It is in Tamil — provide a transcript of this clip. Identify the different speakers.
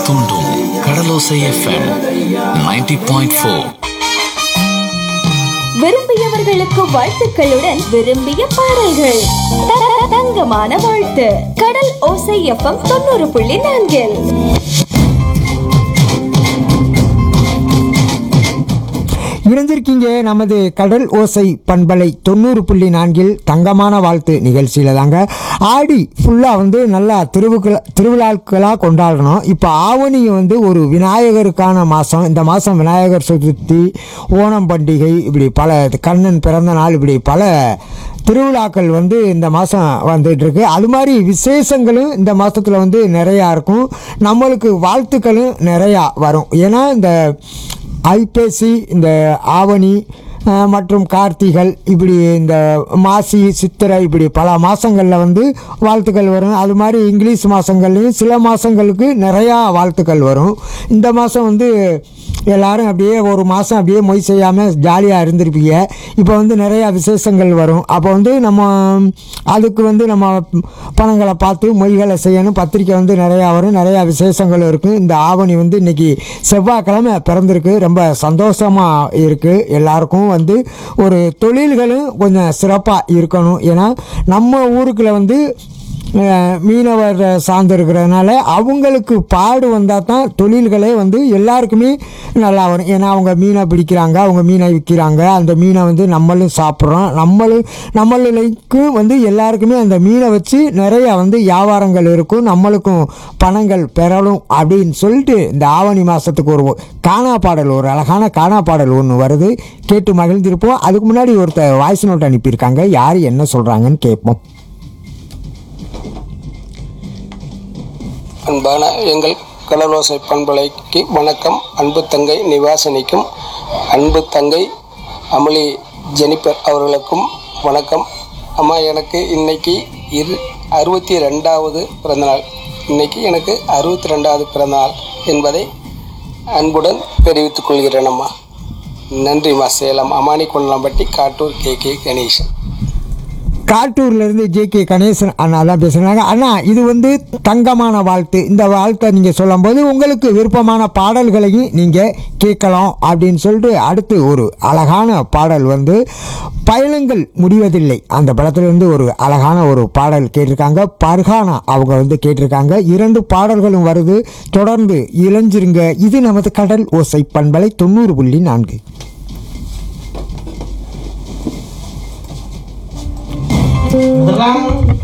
Speaker 1: தூண்டும் கடலோசை எஃப்எம் 90.4 பாயிண்ட் ஃபோர்
Speaker 2: விரும்பியவர்களுக்கு வாழ்த்துக்களுடன் விரும்பிய பாடல்கள் த- த- தங்கமான வாழ்த்து கடல் ஓசை எஃப்எம் தொண்ணூறு புள்ளி நான்கில்
Speaker 3: இணைஞ்சிருக்கீங்க நமது கடல் ஓசை பண்பலை தொண்ணூறு புள்ளி நான்கில் தங்கமான வாழ்த்து நிகழ்ச்சியில தாங்க ஆடி ஃபுல்லாக வந்து நல்லா திருவுக்கள திருவிழாக்களாக கொண்டாடணும் இப்போ ஆவணி வந்து ஒரு விநாயகருக்கான மாதம் இந்த மாதம் விநாயகர் சதுர்த்தி ஓணம் பண்டிகை இப்படி பல கண்ணன் பிறந்த நாள் இப்படி பல திருவிழாக்கள் வந்து இந்த மாதம் வந்துட்டு இருக்கு அது மாதிரி விசேஷங்களும் இந்த மாதத்தில் வந்து நிறையா இருக்கும் நம்மளுக்கு வாழ்த்துக்களும் நிறையா வரும் ஏன்னா இந்த ஐப்பசி இந்த ஆவணி அஹ், மற்றும் கார்த்திகள் இப்படி இந்த மாசி சித்திரை இப்படி பல மாதங்களில் வந்து வாழ்த்துக்கள் வரும் அது மாதிரி இங்கிலீஷ் மாதங்கள்லையும் சில மாதங்களுக்கு நிறையா வாழ்த்துக்கள் வரும் இந்த மாதம் வந்து எல்லாரும் அப்படியே ஒரு மாதம் அப்படியே மொய் செய்யாமல் ஜாலியாக இருந்திருப்பீங்க இப்போ வந்து நிறையா விசேஷங்கள் வரும் அப்போ வந்து நம்ம அதுக்கு வந்து நம்ம பணங்களை பார்த்து மொய்களை செய்யணும் பத்திரிக்கை வந்து நிறையா வரும் நிறையா விசேஷங்கள் இருக்கும் இந்த ஆவணி வந்து இன்னைக்கு செவ்வாய்க்கிழமை பிறந்திருக்கு ரொம்ப சந்தோஷமாக இருக்குது எல்லாருக்கும் வந்து ஒரு தொழில்களும் கொஞ்சம் சிறப்பாக இருக்கணும் ஏன்னா நம்ம ஊருக்குள்ள வந்து அஹ், மீனவர் சார்ந்து இருக்கிறதுனால அவங்களுக்கு பாடு வந்தால் தான் தொழில்களே வந்து எல்லாருக்குமே நல்லா வரும் ஏன்னா அவங்க மீனை பிடிக்கிறாங்க அவங்க மீனை விற்கிறாங்க அந்த மீனை வந்து நம்மளும் சாப்பிட்றோம் நம்மளும் நம்மளுக்கு வந்து எல்லாருக்குமே அந்த மீனை வச்சு நிறையா வந்து வியாபாரங்கள் இருக்கும் நம்மளுக்கும் பணங்கள் பெறணும் அப்படின்னு சொல்லிட்டு இந்த ஆவணி மாதத்துக்கு ஒரு காணா பாடல் ஒரு அழகான காணா பாடல் ஒன்று வருது கேட்டு மகிழ்ந்திருப்போம் அதுக்கு முன்னாடி ஒருத்தர் வாய்ஸ் நோட் அனுப்பியிருக்காங்க யார் என்ன சொல்கிறாங்கன்னு கேட்போம்
Speaker 4: அன்பான எங்கள் கடலோசை பண்பலைக்கு வணக்கம் அன்பு தங்கை நிவாசனிக்கும் அன்பு தங்கை அமளி ஜெனிபர் அவர்களுக்கும் வணக்கம் அம்மா எனக்கு இன்னைக்கு இரு அறுபத்தி ரெண்டாவது பிறந்தநாள் இன்னைக்கு எனக்கு அறுபத்தி ரெண்டாவது பிறந்தநாள் என்பதை அன்புடன் தெரிவித்துக் கொள்கிறேன் அம்மா நன்றிம்மா சேலம் அமானி கொண்டலாம்பட்டி காட்டூர் கே கே கணேசன்
Speaker 3: காட்டூர்லேருந்து ஜே கே கணேசன் அண்ணா தான் பேசுகிறாங்க அண்ணா இது வந்து தங்கமான வாழ்த்து இந்த வாழ்த்தை நீங்கள் சொல்லும்போது உங்களுக்கு விருப்பமான பாடல்களையும் நீங்கள் கேட்கலாம் அப்படின்னு சொல்லிட்டு அடுத்து ஒரு அழகான பாடல் வந்து பயணங்கள் முடிவதில்லை அந்த படத்துலேருந்து ஒரு அழகான ஒரு பாடல் கேட்டிருக்காங்க பர்ஹானா அவங்க வந்து கேட்டிருக்காங்க இரண்டு பாடல்களும் வருது தொடர்ந்து இளைஞ்சிருங்க இது நமது கடல் ஓசை பண்பலை தொண்ணூறு புள்ளி நான்கு
Speaker 5: முதலாம்